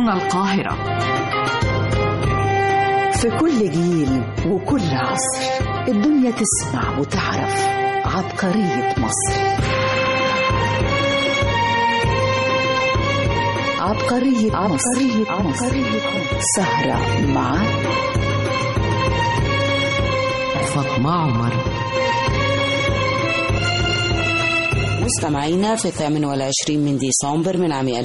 هنا القاهرة في كل جيل وكل عصر الدنيا تسمع وتعرف عبقرية مصر عبقرية عبقرية مصر, عبقرية سهرة مع فاطمة عمر مستمعينا في الثامن والعشرين من ديسمبر من عام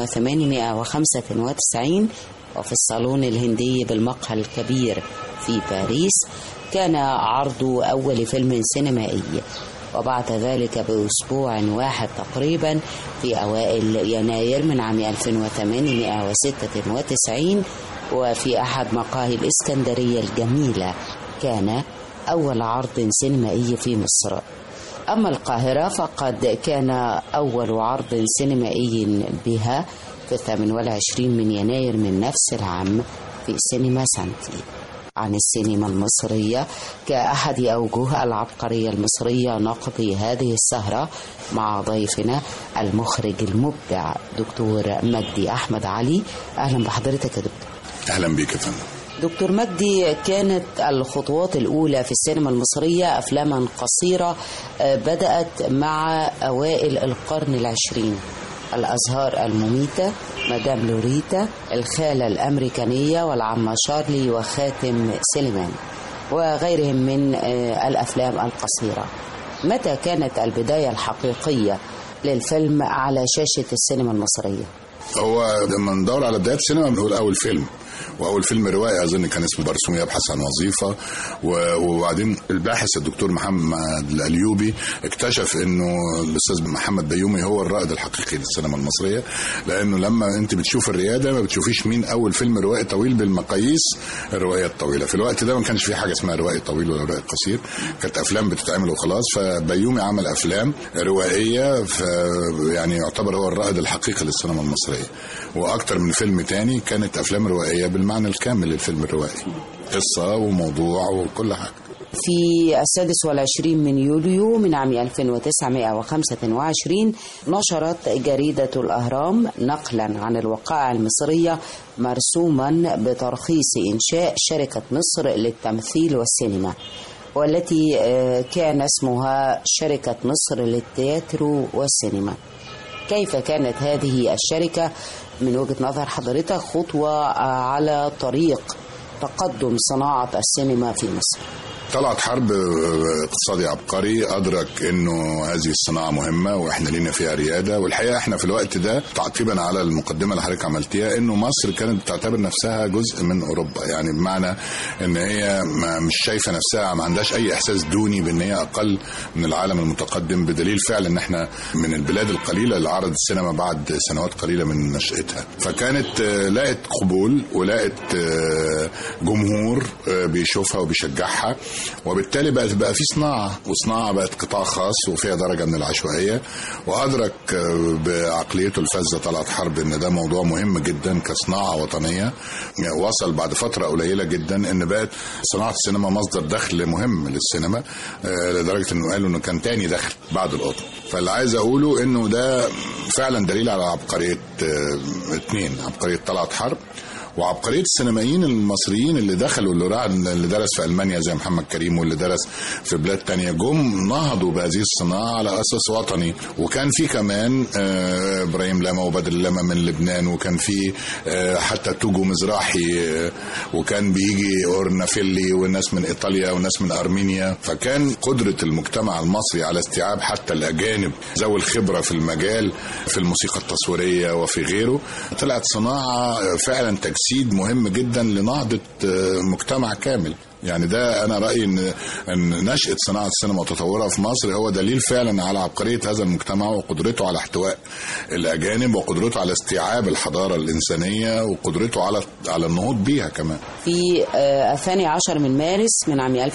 1895 وفي الصالون الهندي بالمقهى الكبير في باريس كان عرض أول فيلم سينمائي وبعد ذلك بأسبوع واحد تقريبا في أوائل يناير من عام 1896 وفي أحد مقاهي الإسكندرية الجميلة كان أول عرض سينمائي في مصر أما القاهرة فقد كان أول عرض سينمائي بها في الثامن والعشرين من يناير من نفس العام في سينما سانتي عن السينما المصرية كأحد أوجه العبقرية المصرية نقضي هذه السهرة مع ضيفنا المخرج المبدع دكتور مجدي أحمد علي أهلا بحضرتك يا دكتور اهلا بيك يا فندم دكتور مجدي كانت الخطوات الأولى في السينما المصرية أفلاما قصيرة بدأت مع أوائل القرن العشرين الأزهار المميتة مدام لوريتا الخالة الأمريكانية والعمة شارلي وخاتم سليمان وغيرهم من الأفلام القصيرة متى كانت البداية الحقيقية للفيلم على شاشة السينما المصرية؟ هو لما ندور على بدايه السينما بنقول اول فيلم واول فيلم روائي اظن كان اسمه برسوم يبحث عن وظيفه وبعدين الباحث الدكتور محمد الايوبي اكتشف انه الاستاذ محمد بيومي هو الرائد الحقيقي للسينما المصريه لانه لما انت بتشوف الرياده ما بتشوفيش مين اول فيلم روائي طويل بالمقاييس الروايه الطويله في الوقت ده ما كانش في حاجه اسمها روائي طويل ولا روائي قصير كانت افلام بتتعمل وخلاص فبيومي عمل افلام روائيه ف يعني يعتبر هو الرائد الحقيقي للسينما المصريه واكتر من فيلم تاني كانت افلام روائيه بالمعنى الكامل للفيلم الروائي قصه وموضوع وكل حاجه في السادس والعشرين من يوليو من عام 1925 نشرت جريدة الأهرام نقلا عن الوقائع المصرية مرسوما بترخيص إنشاء شركة مصر للتمثيل والسينما والتي كان اسمها شركة مصر للتياترو والسينما كيف كانت هذه الشركة من وجهة نظر حضرتك خطوة على طريق تقدم صناعة السينما في مصر طلعت حرب اقتصادي عبقري ادرك انه هذه الصناعه مهمه واحنا لينا فيها رياده والحقيقه احنا في الوقت ده تعقيبا على المقدمه اللي حضرتك عملتيها انه مصر كانت بتعتبر نفسها جزء من اوروبا يعني بمعنى ان هي مش شايفه نفسها ما عندهاش اي احساس دوني بان هي اقل من العالم المتقدم بدليل فعلا ان احنا من البلاد القليله اللي عرضت السينما بعد سنوات قليله من نشاتها فكانت لقت قبول ولقت جمهور بيشوفها وبيشجعها وبالتالي بقت بقى في صناعه وصناعه بقت قطاع خاص وفيها درجه من العشوائيه وادرك بعقليته الفذه طلعت حرب ان ده موضوع مهم جدا كصناعه وطنيه وصل بعد فتره قليله جدا ان بقت صناعه السينما مصدر دخل مهم للسينما لدرجه انه قالوا انه كان تاني دخل بعد القطن فاللي عايز اقوله انه ده فعلا دليل على عبقريه اثنين عبقريه طلعت حرب وعبقريه السينمائيين المصريين اللي دخلوا اللي راح اللي درس في المانيا زي محمد كريم واللي درس في بلاد تانية جم نهضوا بهذه الصناعه على اساس وطني وكان في كمان آه ابراهيم لما وبدر لما من لبنان وكان في آه حتى توجو مزراحي آه وكان بيجي اورنافيلي والناس من ايطاليا وناس من ارمينيا فكان قدره المجتمع المصري على استيعاب حتى الاجانب ذوي الخبره في المجال في الموسيقى التصويريه وفي غيره طلعت صناعه فعلا تجسيد تجسيد مهم جدا لنهضة مجتمع كامل يعني ده انا رايي ان ان نشاه صناعه السينما وتطورها في مصر هو دليل فعلا على عبقريه هذا المجتمع وقدرته على احتواء الاجانب وقدرته على استيعاب الحضاره الانسانيه وقدرته على على النهوض بيها كمان. في الثاني عشر من مارس من عام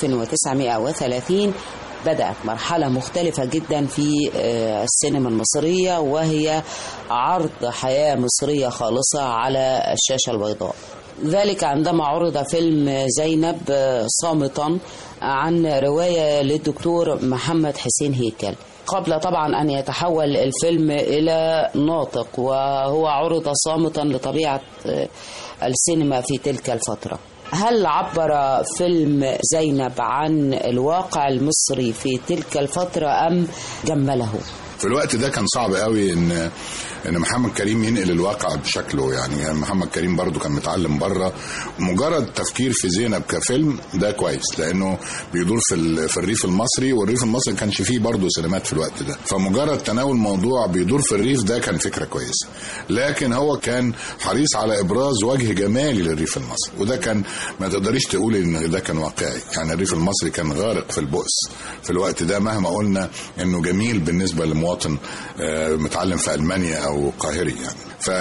1930 بدأت مرحلة مختلفة جدا في السينما المصرية وهي عرض حياة مصرية خالصة على الشاشة البيضاء ذلك عندما عرض فيلم زينب صامتا عن رواية للدكتور محمد حسين هيكل قبل طبعا أن يتحول الفيلم إلى ناطق وهو عرض صامتا لطبيعة آه، السينما في تلك الفترة هل عبر فيلم زينب عن الواقع المصري في تلك الفترة أم جمله؟ في الوقت ده كان صعب قوي ان ان محمد كريم ينقل الواقع بشكله يعني, يعني محمد كريم برضو كان متعلم بره مجرد تفكير في زينب كفيلم ده كويس لانه بيدور في ال- في الريف المصري والريف المصري ما كانش فيه برضو سينمات في الوقت ده فمجرد تناول موضوع بيدور في الريف ده كان فكره كويسه لكن هو كان حريص على ابراز وجه جمالي للريف المصري وده كان ما تقدريش تقول ان ده كان واقعي يعني الريف المصري كان غارق في البؤس في الوقت ده مهما قلنا انه جميل بالنسبه لمواطن آه، متعلم في المانيا او قاهري يعني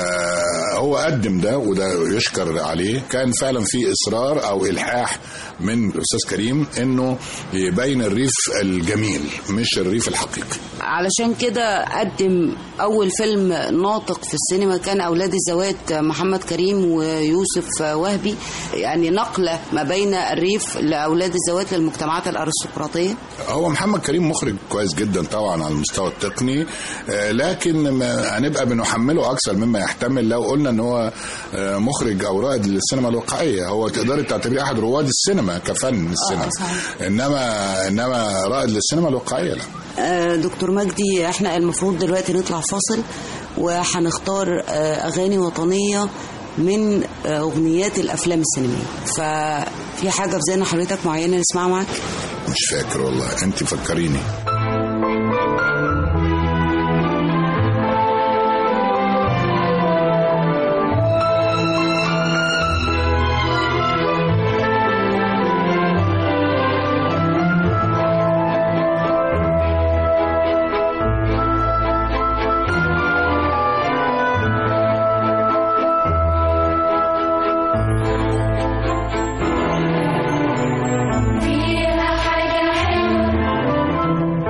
فهو قدم ده وده يشكر عليه كان فعلا في اصرار او الحاح من الاستاذ كريم انه يبين الريف الجميل مش الريف الحقيقي علشان كده قدم أول فيلم ناطق في السينما كان أولاد الزوات محمد كريم ويوسف وهبي يعني نقلة ما بين الريف لأولاد الزوات للمجتمعات الأرستقراطية هو محمد كريم مخرج كويس جدا طبعا على المستوى التقني آه، لكن ما- هنبقى بنحمله اكثر مما يحتمل لو قلنا ان هو آه، مخرج او رائد للسينما الواقعيه هو تقدري تعتبريه احد رواد السينما كفن السينما صحيح. انما انما رائد للسينما الواقعيه لا آه، دكتور مجدي احنا المفروض دلوقتي نطلع فاصل وهنختار آه، أغاني وطنية من آه، أغنيات الأفلام السينمائية ففي حاجة في ذهن حضرتك معينة نسمعها معاك؟ مش فاكر والله انت فكريني فيها حاجة حلوة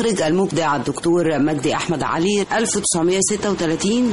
المخرج المبدع الدكتور مجدي أحمد علي 1936 ل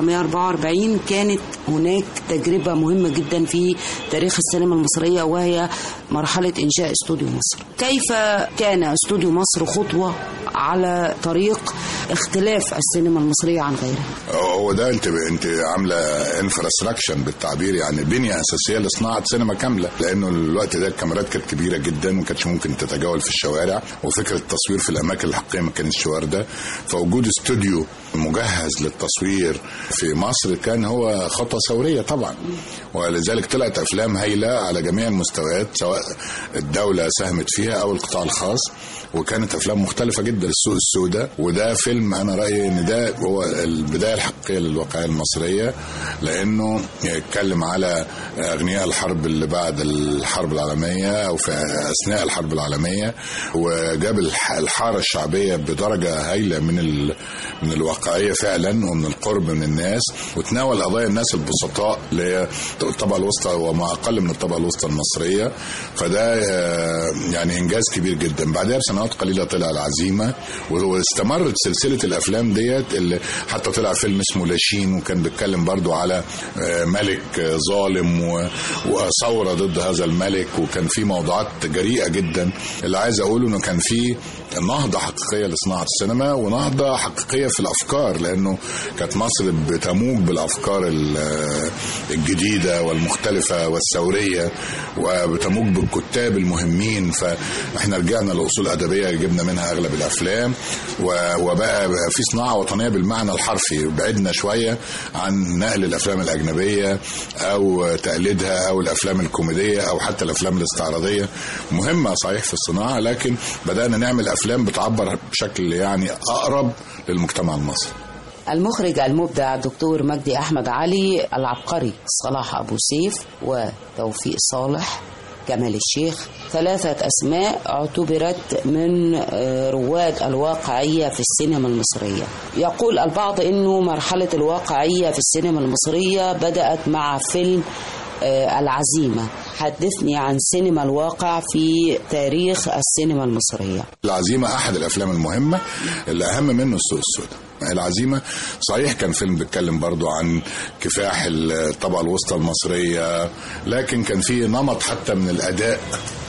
1944 كانت هناك تجربة مهمة جدا في تاريخ السينما المصرية وهي مرحلة إنشاء استوديو مصر كيف كان استوديو مصر خطوة على طريق اختلاف السينما المصرية عن غيرها هو ده انت انت عامله انفراستراكشن بالتعبير يعني بنيه اساسيه لصناعه سينما كامله لانه الوقت ده الكاميرات كانت كبيره جدا وما كانتش ممكن تتجول في الشوارع وفكره التصوير في الاماكن الحقيقيه ما كانتش وارده فوجود استوديو مجهز للتصوير في مصر كان هو خطوه ثوريه طبعا ولذلك طلعت افلام هايله على جميع المستويات سواء الدوله ساهمت فيها او القطاع الخاص وكانت افلام مختلفه جدا السوق السوداء وده فيلم انا رايي ان ده هو البدايه الحقيقيه للواقعيه المصريه لانه يتكلم على اغنياء الحرب اللي بعد الحرب العالميه او في اثناء الحرب العالميه وجاب الح- الحاره الشعبيه بدرجه هائله من ال... من الواقعيه فعلا ومن القرب من الناس وتناول قضايا الناس البسطاء اللي هي الطبقه الوسطى وما اقل من الطبقه الوسطى المصريه فده آه، يعني انجاز كبير جدا بعدها بسنوات قليله طلع العزيمه واستمرت سلسله الافلام ديت اللي حتى طلع فيلم اسمه لاشين وكان بيتكلم برضو على آه، ملك آه، ظالم و- وثوره ضد هذا الملك وكان في موضوعات جريئه جدا اللي عايز اقوله انه كان في نهضه حقيقيه لصناعه السينما ونهضه حقيقيه في الافكار لانه كانت مصر بتموج بالافكار ال- الجديده والمختلفه والثوريه وبتموج بالكتاب المهمين فاحنا رجعنا لاصول ادبيه جبنا منها اغلب الافلام و- وبقى بقى في صناعه وطنيه بالمعنى الحرفي بعدنا شويه عن نقل الافلام الاجنبيه او تقليدها او الافلام الكوميديه او حتى الافلام الاستعراضيه مهمه صحيح في الصناعه لكن بدانا نعمل افلام بتعبر بشكل يعني اقرب للمجتمع المصري المخرج المبدع الدكتور مجدي أحمد علي العبقري صلاح أبو سيف وتوفيق صالح كمال الشيخ ثلاثة أسماء اعتبرت من آه، رواد الواقعية في السينما المصرية يقول البعض أنه مرحلة الواقعية في السينما المصرية بدأت مع فيلم آه، العزيمة حدثني عن سينما الواقع في تاريخ السينما المصرية العزيمة أحد الأفلام المهمة اللي أهم منه السوق السوداء العزيمة صحيح كان فيلم بيتكلم برضو عن كفاح الطبقة الوسطى المصرية لكن كان فيه نمط حتى من الأداء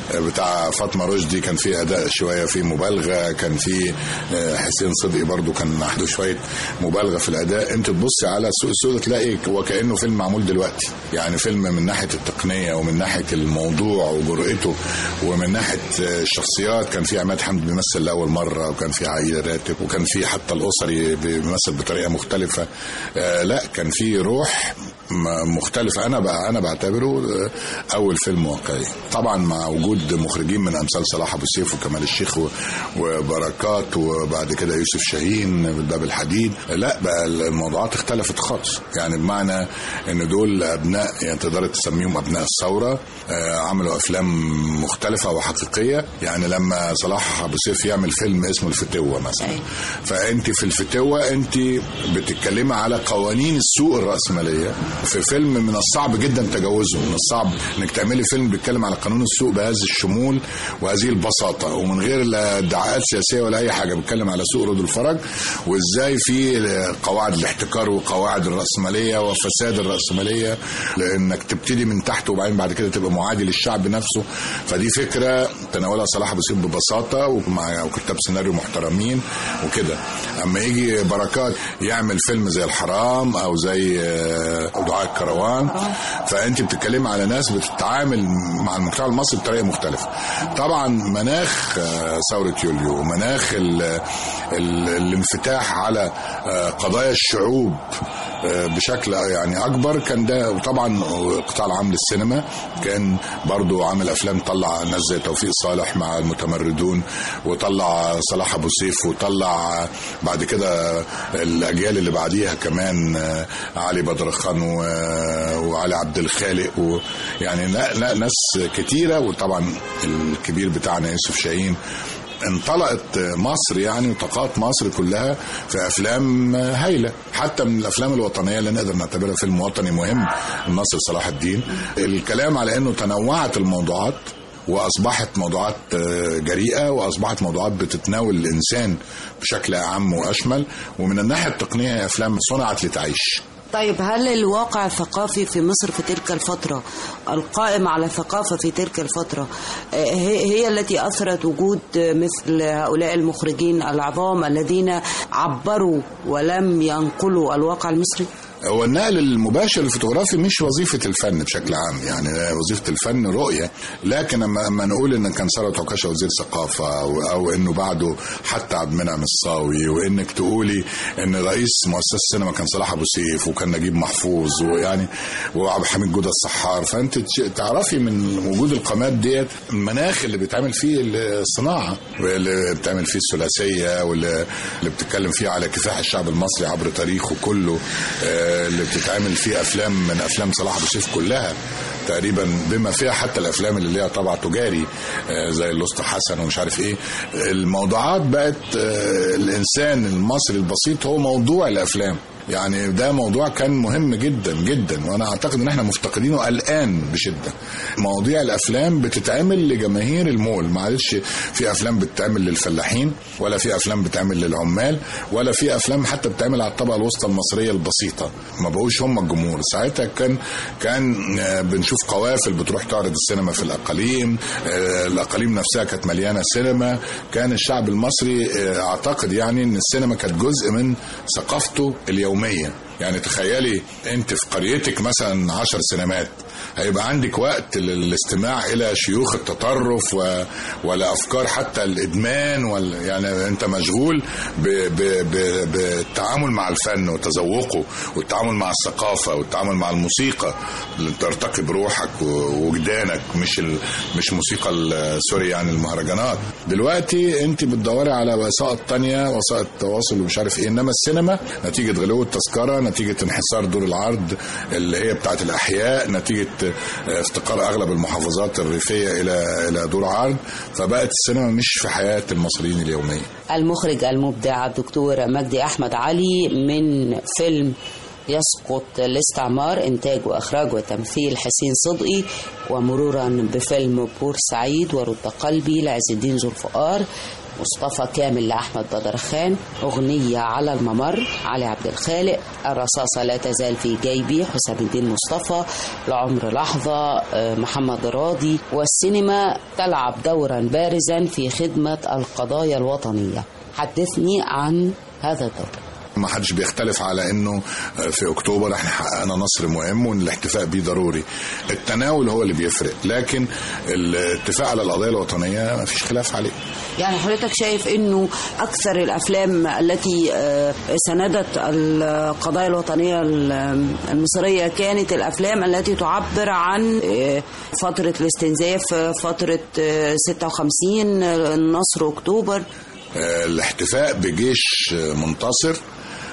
بتاع فاطمه رشدي كان في اداء شويه في مبالغه كان في آه، حسين صدقي برضو كان عنده شويه مبالغه في الاداء انت تبصي على السوق السوداء تلاقي وكانه فيلم معمول دلوقتي يعني فيلم من ناحيه التقنيه ومن ناحيه الموضوع وجرأته ومن ناحيه آه، الشخصيات كان في عماد حمد بيمثل لاول مره وكان في عايده راتب وكان في حتى الاسري بيمثل بطريقه مختلفه آه، لا كان في روح م- مختلفة أنا بقى أنا بعتبره آه، أول فيلم واقعي طبعا مع وجود مخرجين من أمثال صلاح أبو سيف وكمال الشيخ و- وبركات وبعد كده يوسف شاهين بالباب الحديد لا بقى الموضوعات اختلفت خالص يعني بمعنى إن دول أبناء يعني تقدر تسميهم أبناء الثورة آه، عملوا أفلام مختلفة وحقيقية يعني لما صلاح أبو سيف يعمل فيلم اسمه الفتوة مثلا فأنت في الفتوة أنت بتتكلمي على قوانين السوق الرأسمالية في فيلم من الصعب جدا تجاوزه من الصعب انك تعملي فيلم بيتكلم على قانون السوق بهذا الشمول وهذه البساطه ومن غير لا ادعاءات سياسيه ولا اي حاجه بيتكلم على سوق رد الفرج وازاي في قواعد الاحتكار وقواعد الراسماليه وفساد الراسماليه لانك تبتدي من تحت وبعدين بعد كده تبقى معادي للشعب نفسه فدي فكره تناولها صلاح ابو سيف ببساطه ومع كتاب سيناريو محترمين وكده اما يجي بركات يعمل فيلم زي الحرام او زي آه، دعاء الكروان فانت بتتكلمي على ناس بتتعامل مع المجتمع المصري بطريقه مختلفه طبعا مناخ آه، ثوره يوليو ومناخ ال ال الانفتاح على آه، قضايا الشعوب آه، بشكل يعني اكبر كان ده وطبعا القطاع العام للسينما كان برضو عامل افلام طلع ناس زي توفيق صالح مع المتمردون وطلع صلاح ابو سيف وطلع بعد كده الاجيال اللي بعديها كمان آه، علي بدر خان و- وعلي عبد الخالق ويعني لا لا ناس كتيره وطبعا الكبير بتاعنا يوسف شاهين انطلقت مصر يعني وطاقات مصر كلها في افلام هايله حتى من الافلام الوطنيه اللي نقدر نعتبرها فيلم وطني مهم الناصر صلاح الدين الكلام على انه تنوعت الموضوعات واصبحت موضوعات آه، جريئه واصبحت موضوعات بتتناول الانسان بشكل اعم واشمل ومن الناحيه التقنيه هي افلام صنعت لتعيش طيب هل الواقع الثقافي في مصر في تلك الفترة القائم على الثقافة في تلك الفترة آه، هي هي التي أثرت وجود مثل هؤلاء المخرجين العظام الذين عبروا ولم ينقلوا الواقع المصري؟ هو النقل المباشر الفوتوغرافي مش وظيفة الفن بشكل عام يعني وظيفة الفن رؤية لكن لما لما نقول ان كان ثروت عكاشة وزير ثقافة أو, او انه بعده حتى عبد المنعم الصاوي وانك تقولي ان رئيس مؤسسة السينما كان صلاح ابو سيف وكان نجيب محفوظ ويعني وعبد الحميد جودة الصحار فانت تش- تعرفي من وجود القامات ديت المناخ اللي بيتعمل فيه الصناعة واللي بتعمل فيه الثلاثية واللي اللي بتتكلم فيه على كفاح الشعب المصري عبر تاريخه كله آه، اللي بتتعمل فيه افلام من افلام صلاح ابو سيف كلها تقريبا بما فيها حتى الافلام اللي ليها طابع تجاري آه، زي الاسطى حسن ومش عارف ايه الموضوعات بقت آه، الانسان المصري البسيط هو موضوع الافلام يعني ده موضوع كان مهم جدا جدا وانا اعتقد ان احنا مفتقدينه الان بشده مواضيع الافلام بتتعمل لجماهير المول ما عادش في افلام بتتعمل للفلاحين ولا في افلام بتتعمل للعمال ولا في افلام حتى بتتعمل على الطبقه الوسطى المصريه البسيطه ما بقوش هم الجمهور ساعتها كان كان آه، بنشوف قوافل بتروح تعرض السينما في الاقاليم آه، الاقاليم نفسها كانت مليانه سينما كان الشعب المصري آه، اعتقد يعني ان السينما كانت جزء من ثقافته اليوميه يعني تخيلي انت في قريتك مثلا عشر سينمات هيبقى عندك وقت للاستماع الى شيوخ التطرف و... ولا افكار حتى الادمان ولا يعني انت مشغول ب... ب... ب... بالتعامل مع الفن وتذوقه والتعامل مع الثقافه والتعامل مع الموسيقى اللي ترتقي بروحك ووجدانك مش ال... مش موسيقى ال- سوري يعني المهرجانات دلوقتي انت بتدوري على وسائط تانية وسائط تواصل ومش عارف ايه انما السينما نتيجه غلو التذكره نتيجه انحسار دور العرض اللي هي بتاعت الاحياء نتيجه آه، افتقار اغلب المحافظات الريفيه الى الى دور عرض فبقت السينما مش في حياه المصريين اليوميه المخرج المبدع الدكتور مجدي أحمد علي من فيلم يسقط الاستعمار إنتاج وإخراج وتمثيل حسين صدقي ومرورا بفيلم بورسعيد ورد قلبي لعز الدين ذو الفقار مصطفى كامل لأحمد بدرخان أغنية على الممر علي عبد الخالق الرصاصة لا تزال في جيبي حسام الدين مصطفى العمر لحظة آه، محمد راضي والسينما تلعب دورا بارزا في خدمة القضايا الوطنية حدثني عن هذا الدور ما حدش بيختلف على انه في اكتوبر احنا حققنا نصر مهم وان الاحتفاء بيه ضروري التناول هو اللي بيفرق لكن الاتفاق على القضيه الوطنيه ما فيش خلاف عليه يعني حضرتك شايف انه اكثر الافلام التي آه، سندت القضايا الوطنيه المصريه كانت الافلام التي تعبر عن آه، فتره الاستنزاف آه، فتره آه، 56 آه، النصر اكتوبر آه، الاحتفاء بجيش آه، منتصر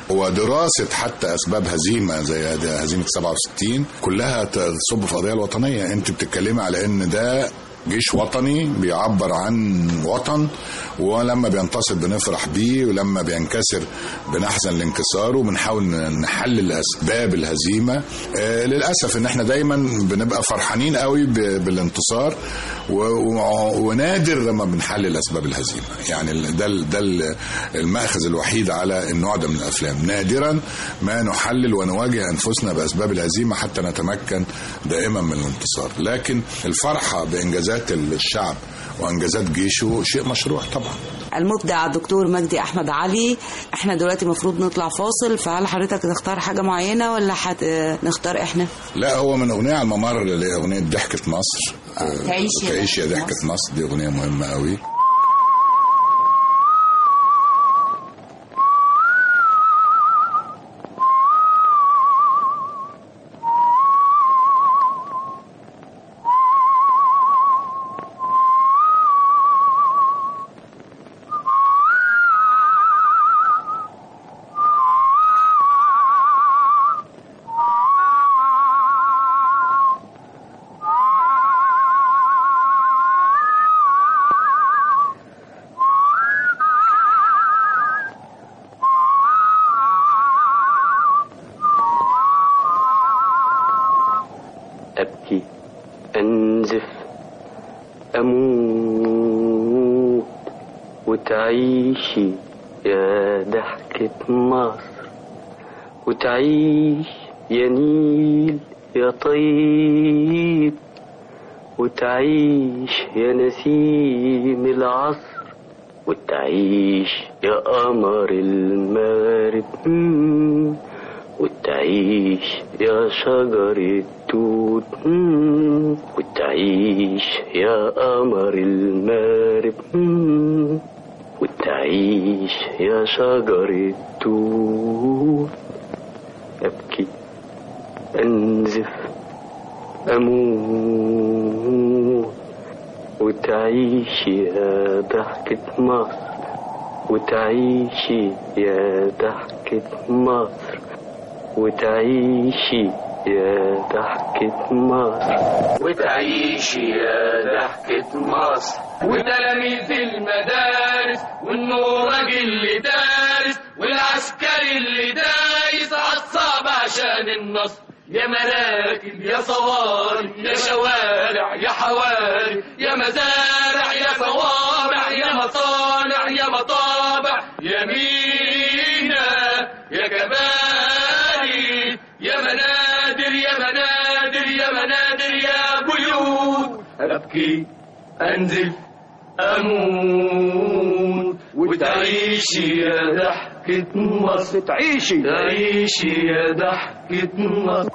ودراسة حتى أسباب هزيمة زي هد- هزيمة 67 كلها تصب في القضية الوطنية أنت بتتكلمي على أن ده جيش وطني بيعبر عن وطن ولما بينتصر بنفرح بيه ولما بينكسر بنحزن لانكساره وبنحاول نحلل اسباب الهزيمه آه للاسف ان احنا دايما بنبقى فرحانين قوي ب- بالانتصار و- و- ونادر لما بنحلل اسباب الهزيمه يعني ال- ده ال- ده ال- المأخذ الوحيد على النوع ده من الافلام نادرا ما نحلل ونواجه انفسنا باسباب الهزيمه حتى نتمكن دائما من الانتصار لكن الفرحه بانجازات الشعب وانجازات جيشه شيء مشروع طبعا المبدع الدكتور مجدي احمد علي احنا دلوقتي المفروض نطلع فاصل فهل حضرتك تختار حاجه معينه ولا حت... آه، نختار احنا لا هو من اغنيه على الممر لاغنيه ضحكه مصر آه، تعيش يا تعيش يا ضحكة ضحكه مصر دي اغنيه مهمه قوي أبكي أنزف أموت وتعيشي يا ضحكة مصر وتعيش يا نيل يا طيب وتعيش يا نسيم العصر وتعيش يا قمر المغرب مم. وتعيش يا شجر التوت مم. وتعيش يا قمر المغرب مم. وتعيش يا شجر التوت أبكي أنزف أموت وتعيش يا ضحكة مصر وتعيشي يا ضحكة مصر وتعيشي يا ضحكة مصر وتعيشي يا ضحكة مصر وتلاميذ المدارس والنورج اللي دارس والعسكري اللي دايس عالصعب عشان النصر يا مراكب يا صواري يا شوارع يا حواري يا مزارع يا صوامع يا مصانع يا مطابع يا مينا يا كباري يا منادر يا منادر يا منادر يا بيوت أبكي أنزل أموت وتعيشي يا ضحكة مصر تعيشي تعيشي يا ضحكة مصر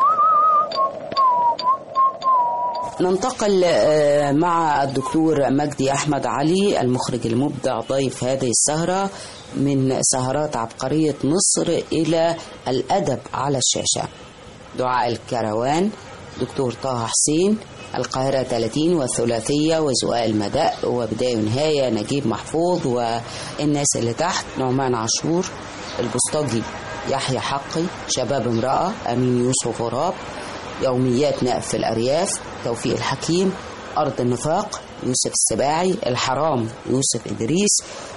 ننتقل آه، مع الدكتور مجدي أحمد علي المخرج المبدع ضيف هذه السهرة من سهرات عبقرية مصر إلى الأدب على الشاشة دعاء الكروان دكتور طه حسين القاهرة 30 والثلاثية وزقاق المداء وبداية ونهاية نجيب محفوظ والناس اللي تحت نعمان عاشور البسطجي يحيى حقي شباب امرأة أمين يوسف غراب يوميات نقف في الأرياف توفيق الحكيم أرض النفاق يوسف السباعي الحرام يوسف إدريس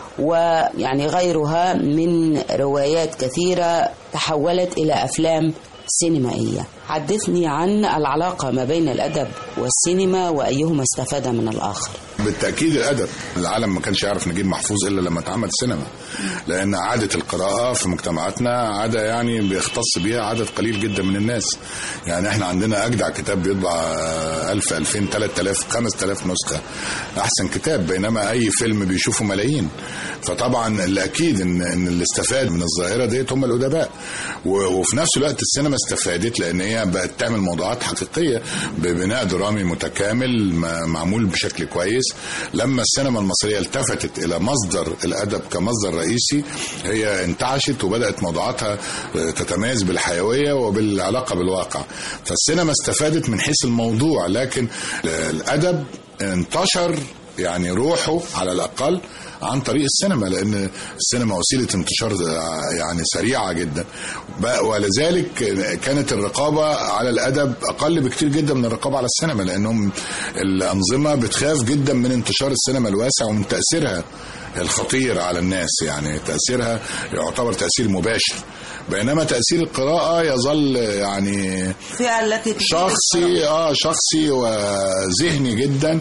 ويعني غيرها من روايات كثيرة تحولت إلى أفلام سينمائية حدثني عن العلاقة ما بين الأدب والسينما وأيهما استفاد من الآخر بالتاكيد الادب العالم ما كانش يعرف نجيب محفوظ الا لما اتعمل سينما لان عاده القراءه في مجتمعاتنا عاده يعني بيختص بيها عدد قليل جدا من الناس يعني احنا عندنا اجدع كتاب بيطبع آه، 1000 2000 3000 5000 نسخه احسن كتاب بينما اي فيلم بيشوفه ملايين فطبعا اللي اكيد ان ان اللي استفاد من الظاهره ديت هم الادباء و- وفي نفس الوقت السينما استفادت لان هي بقت تعمل موضوعات حقيقيه ببناء درامي متكامل ما- معمول بشكل كويس لما السينما المصريه التفتت الى مصدر الادب كمصدر رئيسي هي انتعشت وبدات موضوعاتها آه، تتميز بالحيويه وبالعلاقه بالواقع فالسينما استفادت من حيث الموضوع لكن الادب انتشر يعني روحه على الاقل عن طريق السينما لان السينما وسيله انتشار يعني سريعه جدا بقى- ولذلك كانت الرقابه على الادب اقل بكتير جدا من الرقابه على السينما لانهم الانظمه بتخاف جدا من انتشار السينما الواسع ومن تاثيرها الخطير على الناس يعني تاثيرها يعتبر تاثير مباشر بينما تاثير القراءه يظل يعني الفئة التي شخصي اه شخصي وذهني جدا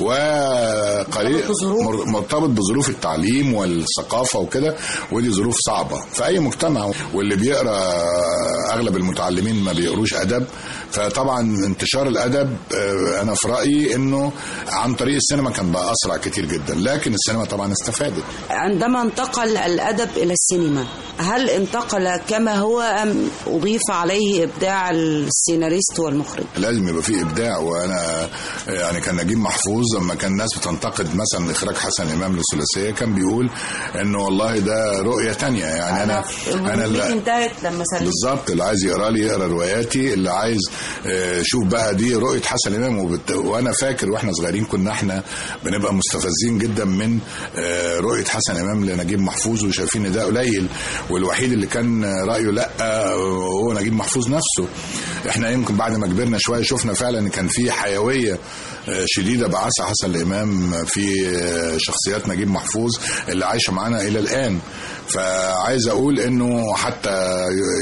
وقليل مرتبط بظروف. مر- مرتبط بظروف التعليم والثقافه وكده ودي ظروف صعبه في اي مجتمع واللي بيقرا اغلب المتعلمين ما بيقروش ادب فطبعا انتشار الادب آه، انا في رايي انه عن طريق السينما كان بقى اسرع كتير جدا لكن السينما طبعا استفادت عندما انتقل الأدب إلى السينما هل انتقل كما هو أم أضيف عليه إبداع السيناريست والمخرج لازم يبقى فيه ابداع وانا يعني كان نجيب محفوظ لما كان الناس بتنتقد مثلا اخراج حسن امام للثلاثيه كان بيقول انه والله ده رؤيه تانية يعني انا انا مهمتي اللي انتهت لما سلمت بالظبط اللي عايز يقرا لي يقرا رواياتي اللي عايز آه، شوف بقى دي رؤيه حسن امام وبت... وانا فاكر واحنا صغيرين كنا احنا بنبقى مستفزين جدا من آه، رؤيه حسن امام لنجيب محفوظ وشايفين ان ده قليل والوحيد اللي كان رايه لا آه، هو نجيب محفوظ نفسه احنا يمكن بعد ما كبرنا شويه شفنا فعلا ان كان في حيويه آه، شديده بعثها حسن الامام في آه، شخصيات نجيب محفوظ اللي عايشه معانا الى الان فعايز اقول انه حتى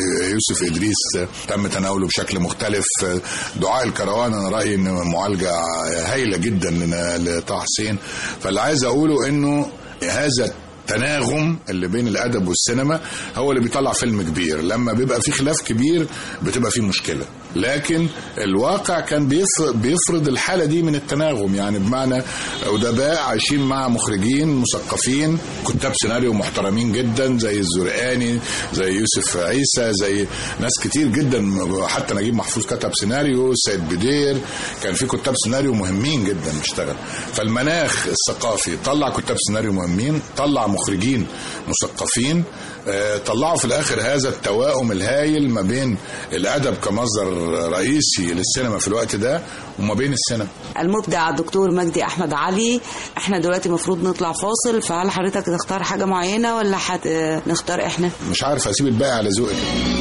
يوسف ادريس تم تناوله بشكل مختلف دعاء الكروان انا رايي ان معالجه هايله جدا لطه حسين فاللي عايز اقوله انه هذا التناغم اللي بين الادب والسينما هو اللي بيطلع فيلم كبير لما بيبقى في خلاف كبير بتبقى في مشكله لكن الواقع كان بيفرض, بيفرض الحاله دي من التناغم يعني بمعنى ادباء عايشين مع مخرجين مثقفين كتاب سيناريو محترمين جدا زي الزرقاني زي يوسف عيسى زي ناس كتير جدا حتى نجيب محفوظ كتب سيناريو سيد بدير كان في كتاب سيناريو مهمين جدا بيشتغل فالمناخ الثقافي طلع كتاب سيناريو مهمين طلع مخرجين مثقفين آه، طلعوا في الاخر هذا التوائم الهايل ما بين الادب كمصدر رئيسي للسينما في الوقت ده وما بين السينما المبدع الدكتور مجدي احمد علي احنا دلوقتي المفروض نطلع فاصل فهل حضرتك تختار حاجه معينه ولا حت... نختار احنا مش عارف اسيب الباقي على ذوقك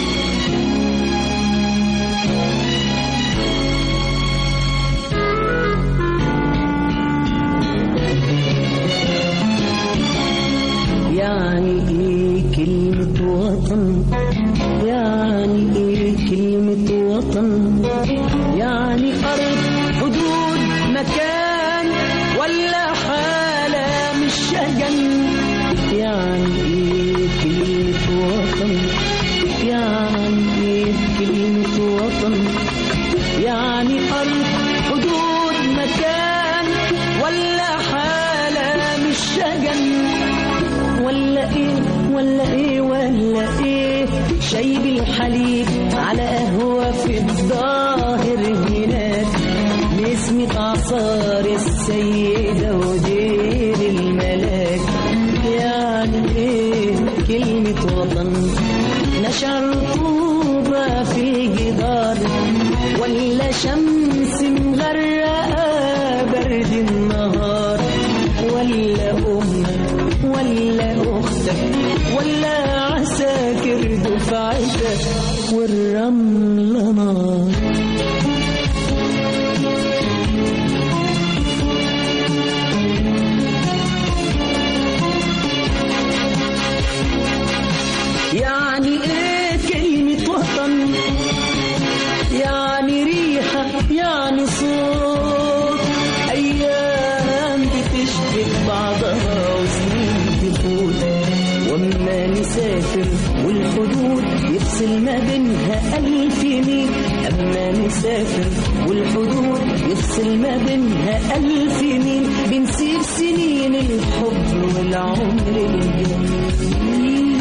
يعني ايه كلمة وطن يعني ايه كلمة وطن يعني أرض حدود مكان ولا حالة مش شجن يعني ايه كلمة وطن يعني ايه كلمة وطن يعني أرض حدود مكان ولا حالة مش شجن ولا ايه ولا ايه ولا ايه شاي بالحليب على قهوة في الظاهر هناك نسمة أعصار السيدة ودير الملاك يعني ايه كلمة وطن نشر طوبة في الجدار ولا شمس مغرقة برد النهار ولا أمك ولا أختك ولا عساكر دفعتك والرملة نار يعني ايه كلمة وطن يعني ريحة يعني صوت أيام بتشبك بعضها وسنين تفوت وأما نسافر والحدود يفصل ما بينها ألف ميل أما نسافر والحدود يفصل ما بينها ألف ميل بنسيب سنين الحب والعمر الجميل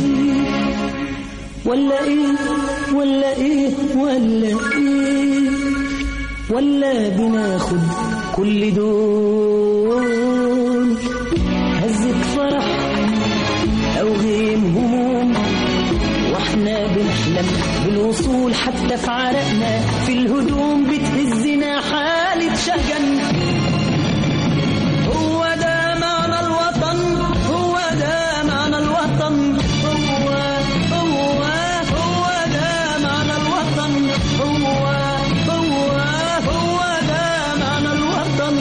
ولا ايه ولا ايه ولا ايه ولا بناخد كل دول هزة فرح او غيم هموم واحنا بنحلم بالوصول حتى في عرقنا في الهدوم بتهزنا حالة شجن هو ده معنى الوطن هو ده معنى الوطن هو هو هو ده معنى الوطن هو هو هو ده معنى الوطن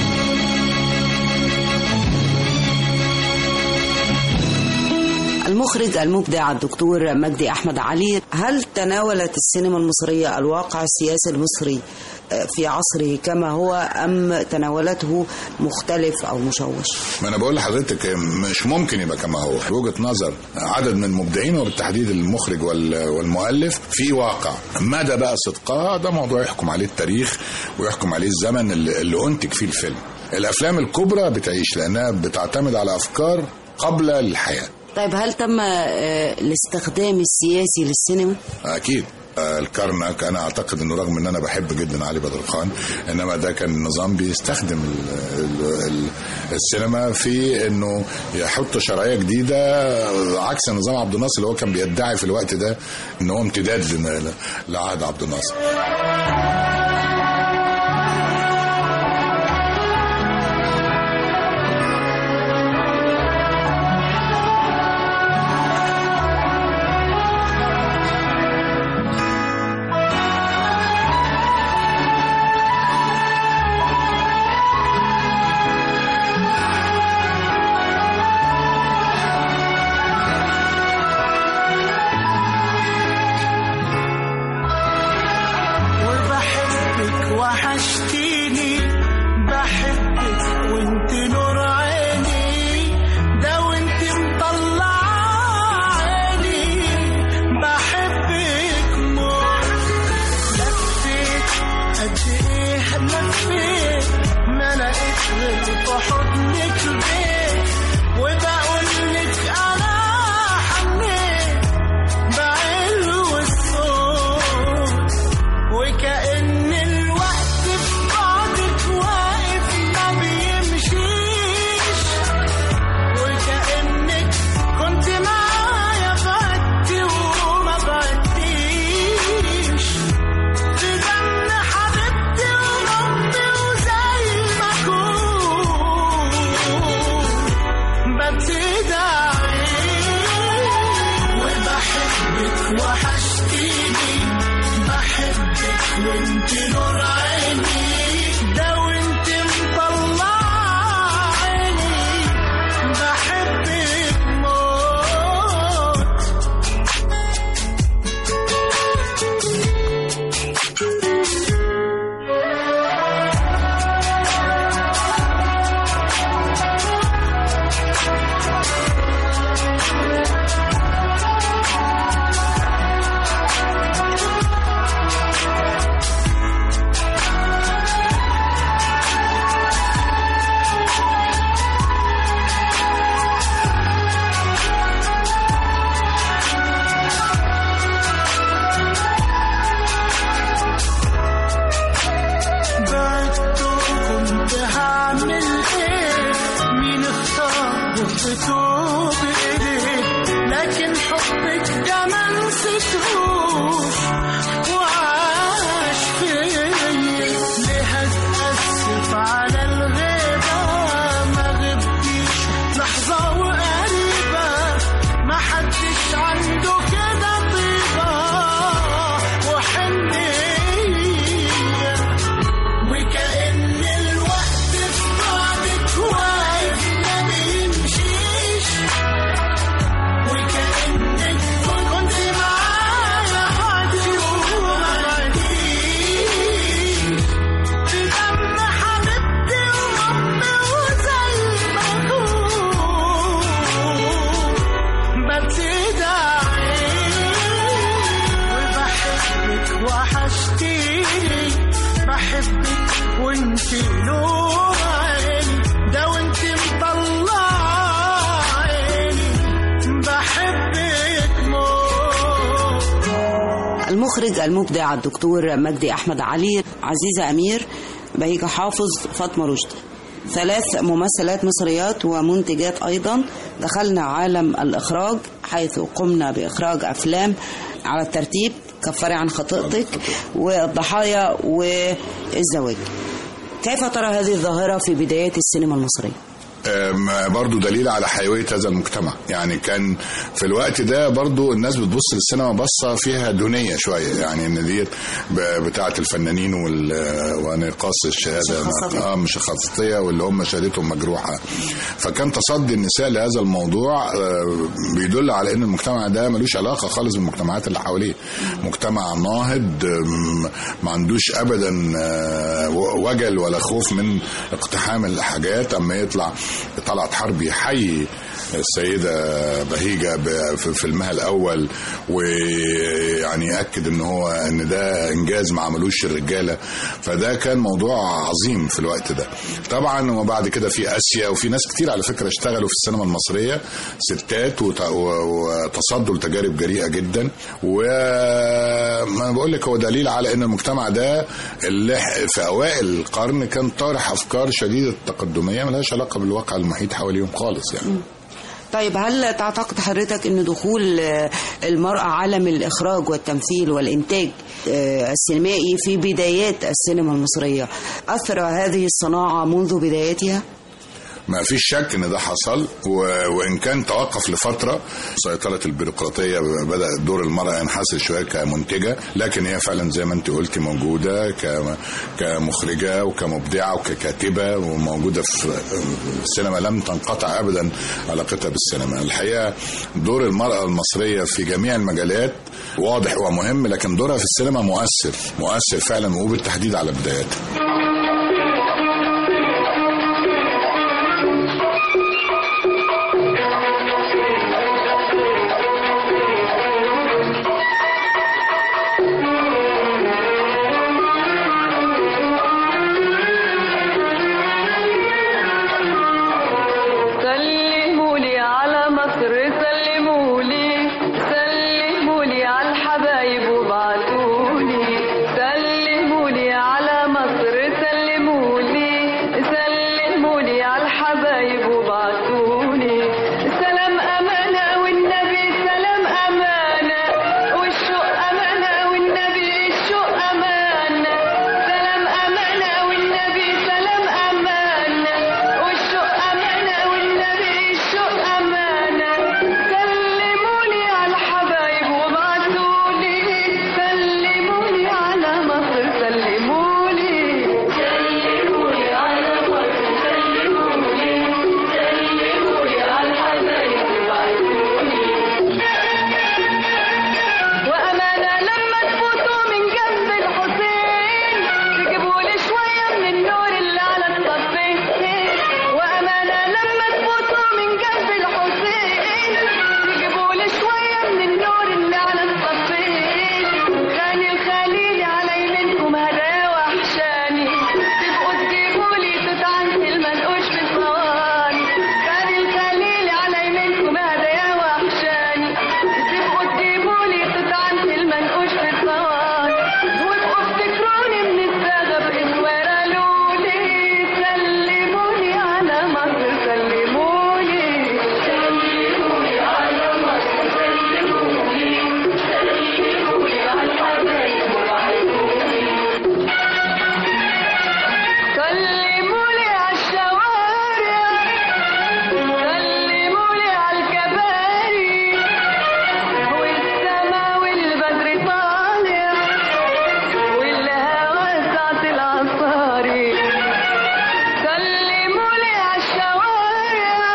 المخرج المبدع الدكتور مجدي احمد علي هل تناولت السينما المصريه الواقع السياسي المصري في عصره كما هو ام تناولته مختلف او مشوش ما انا بقول لحضرتك مش ممكن يبقى كما هو وجهه نظر عدد من المبدعين وبالتحديد المخرج وال- والمؤلف في واقع مدى بقى صدقها ده موضوع يحكم عليه التاريخ ويحكم عليه الزمن اللي, اللي انتج فيه الفيلم الافلام الكبرى بتعيش لانها بتعتمد على افكار قبل الحياه طيب هل تم آه، الاستخدام السياسي للسينما اكيد آه، الكرنك انا اعتقد انه رغم ان انا بحب جدا علي بدر خان انما ده كان نظام بيستخدم ال ال ال السينما في انه يحط شرعيه جديده آه، عكس نظام عبد الناصر اللي هو كان بيدعي في الوقت ده ان هو امتداد ل- لعهد عبد الناصر وحشتيني بحبك وانت نور عيني ده وانت مطلع عيني بحبك موت لفيت قد ايه لفيت ما لقيت غير في حضنك البيت وبقول لك انا حنيت بعلو الصوت وكأن الوقت في بعدك واقف ما بيمشيش وكأنك كنت معايا بعدتي وما بعدتيش في دم حبيبتي وربي وزي ما كنت ببتدعي وبحبك وحشتيني بحبك وانت نور عيني ده وانت مطلع عيني بحبك موت بعدت وكنت هعمل ايه مين اختار وخطته بايديه لكن حبك ده ما نسيتهوش وعاش فيا ليه هتأسف على الغيبة ما غبتيش لحظة وقريبة ما حدش عنده كده طيبة وحنية وكأن الوقت في بعدك واقف ما بيمشيش وكأنك كنت معايا حدي وما بعديش في دم حبيبتي وربي وزي ما كنت ببتدعي وبحبك وحشتيني بحبك وانت نور عيني ده وانت مطلع عيني بحبك موت المخرج المبدع الدكتور مجدي أحمد علي عزيزة أمير بهيجة حافظ فاطمة رشدي ثلاث ممثلات مصريات ومنتجات أيضا دخلنا عالم الإخراج حيث قمنا بإخراج أفلام على الترتيب كفري عن خطيئتك والضحايا والزواج كيف ترى هذه الظاهرة في بدايات السينما المصرية؟ أم، برضو دليل على حيوية هذا المجتمع يعني كان في الوقت ده برضو الناس بتبص للسينما بصة فيها دونية شوية يعني ان ديت ب- بتاعة الفنانين وال- ونقاص الشهادة مشخصاتية. اه مشخصاتية واللي هم شهادتهم مجروحة فكان تصدي النساء لهذا الموضوع آه، بيدل على ان المجتمع ده ملوش علاقة خالص بالمجتمعات اللي حواليه مجتمع ناهض آم، ما عندوش ابدا آه، وجل ولا خوف من اقتحام الحاجات اما يطلع طلعت حربي يحيي السيدة بهيجة ب- في فيلمها الأول ويعني يأكد إن هو إن ده إنجاز ما عملوش الرجالة فده كان موضوع عظيم في الوقت ده طبعا وبعد كده في آسيا وفي ناس كتير على فكرة اشتغلوا في السينما المصرية ستات وت- و- وتصدوا لتجارب جريئة جدا وما بقول لك هو دليل على إن المجتمع ده اللي في أوائل القرن كان طارح أفكار شديدة التقدمية ملهاش علاقة بالواقع المحيط حواليهم خالص يعني طيب هل تعتقد حضرتك ان دخول آه، المرأة عالم الإخراج والتمثيل والإنتاج آه، السينمائي في بدايات السينما المصرية أثر هذه الصناعة منذ بدايتها؟ ما فيش شك ان ده حصل و... وان كان توقف لفتره سيطره البيروقراطيه بدا دور المراه ينحسر شويه كمنتجه لكن هي فعلا زي ما انت قلتي موجوده ك... كمخرجه وكمبدعه وككاتبه وموجوده في السينما لم تنقطع ابدا علاقتها بالسينما الحقيقه دور المراه المصريه في جميع المجالات واضح ومهم لكن دورها في السينما مؤثر مؤثر فعلا وبالتحديد على بداياتها سلموا لي على مصر سلموا لي سلموا لي على الحبايب وابعتوا لي سلموا لي على مصر سلموا لي سلموا لي على الحبايب وابعتوا لي سلام أمانة والنبي سلام أمانة والشوق أمانة والنبي الشوق أمانة سلام أمانة والنبي سلام أمانة والشوق أمانة والنبي الشوق أمانة سلموا لي على الحبايب وابعتوا لي سلموا لي على مصر سلموا لي سلموا لي على مصر سلموا لي سلموا لي على الحبايب وابعتوا لي وأمانة لما تفوتوا من جنب الحسين تجيبوا لي شوية من النور اللي على الصفين وأمانة لما تفوتوا من جنب الحسين تجيبوا لي شوية من النور اللي على الصفين خاني الخليل على يمينكم هدايا وحشاني تبقوا تجيبوا لي تتعنسي المنقوش في الصواني خاني الخليل على يمينكم هدايا وحشاني تبقوا تجيبوا لي تتعنسي المنقوش في الصواني وابقوا افتكروني من الساغة بإسوارة لولي سلموني على مصر سلموني سلموني على مصر سلموني سلموني على الحبايب وعيوني سلموني على الشوارع سلموني على الكباري والسما والبدر طالع والهوا ساعة العصاري سلموني على الشوارع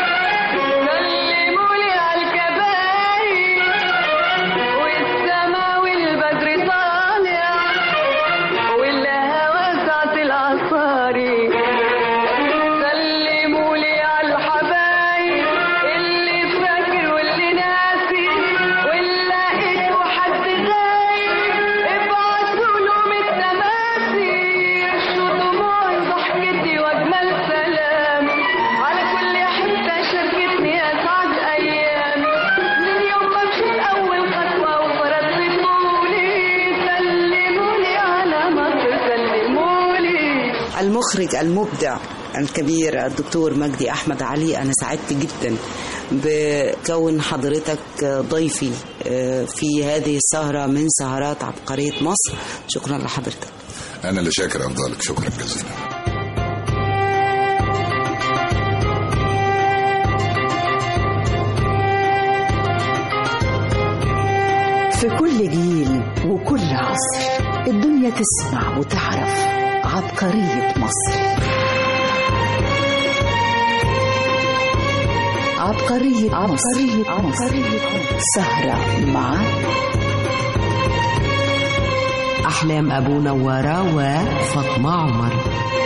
سلموني على الكباري والسما والبدر طالع والهوا ساعة العصاري سلموا لي على الحبايب اللي فاكر واللي ناسي واللي لقيته حد غايب ابعتوا لهم التماسي يرشوا دموعي ضحكتي واجمل سلام على كل حته شاركتني اسعد ايامي من يوم ما مشيت اول خطوه وفرضت طولي سلموا لي على مصر سلموا لي المخرج المبدع الكبير الدكتور مجدي احمد علي انا سعدت جدا بكون حضرتك ضيفي في هذه السهره من سهرات عبقريه مصر شكرا لحضرتك انا اللي شاكر افضلك شكرا جزيلا في كل جيل وكل عصر الدنيا تسمع وتعرف عبقرية مصر عبقرية عبقرية عبقرية سهرة مع أحلام أبو نوارة وفاطمة عمر